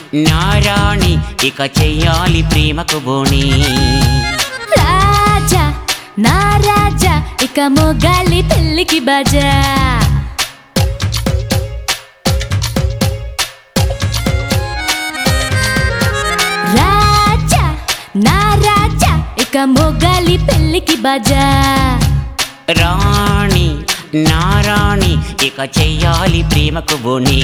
నారాణి ఇక చెయ్యాలి ప్రేమకు బోణి రాజా నా రాజా ఇక మొగాలి పెళ్ళికి బాజా రాజా నా రాజా ఇక మొగాలి పెళ్ళికి బాజా రాణి నారాణి ఇక చెయ్యాలి ప్రేమకు బోణి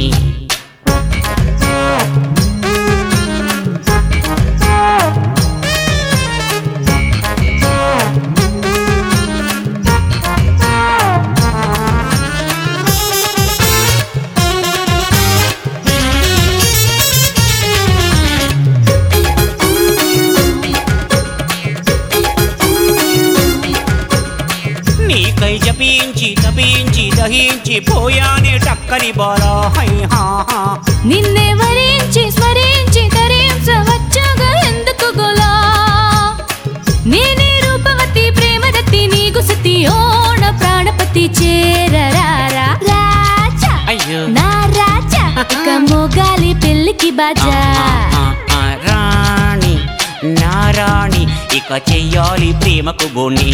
నీకై జపించి తపించి దహించి పోయానే టక్కరి బాలా హై హా హా నిన్నే వరించి స్మరించి తరించవచ్చుగా ఎందుకు గోలా నేనే రూపవతి ప్రేమదత్తి నీకు సతి ఓణ ప్రాణపతి చేరరారా రాజా అయ్యో నా రాజా ఇక మోగాలి పెళ్ళికి బాజా ఆ, ఆ, రాణి నారాణి ఇక చెయ్యాలి ప్రేమకు బోణి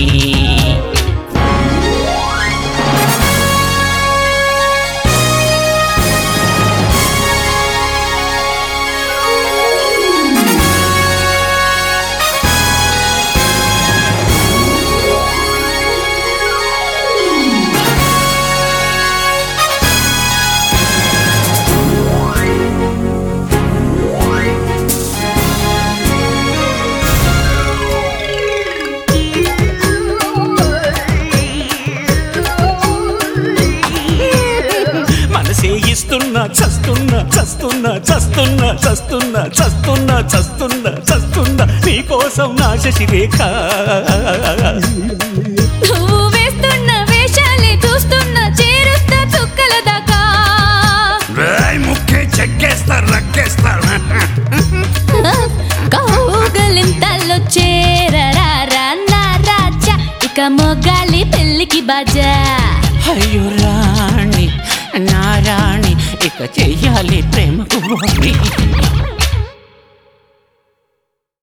మనసే ఇస్తున్నా చస్తున్నా చస్తున్నా చస్తున్నా చస్తున్నా చస్తున్నా చస్తున్నా చస్తున్నా నీకోసం నా శశిరేఖ నువ్వు వేస్తున్న వేషాలే చూస్తున్న చేరుస్తా చుక్కల దాకా ముక్కే చెక్కేస్తా రక్కేస్తా కౌగలింతల్లో చేరరారా నా రాజా ఇక మొగాలి పెళ్ళికి బాజా అయ్యో రాణి నారాణి ఇక చెయ్యాలి ప్రేమకు బోణి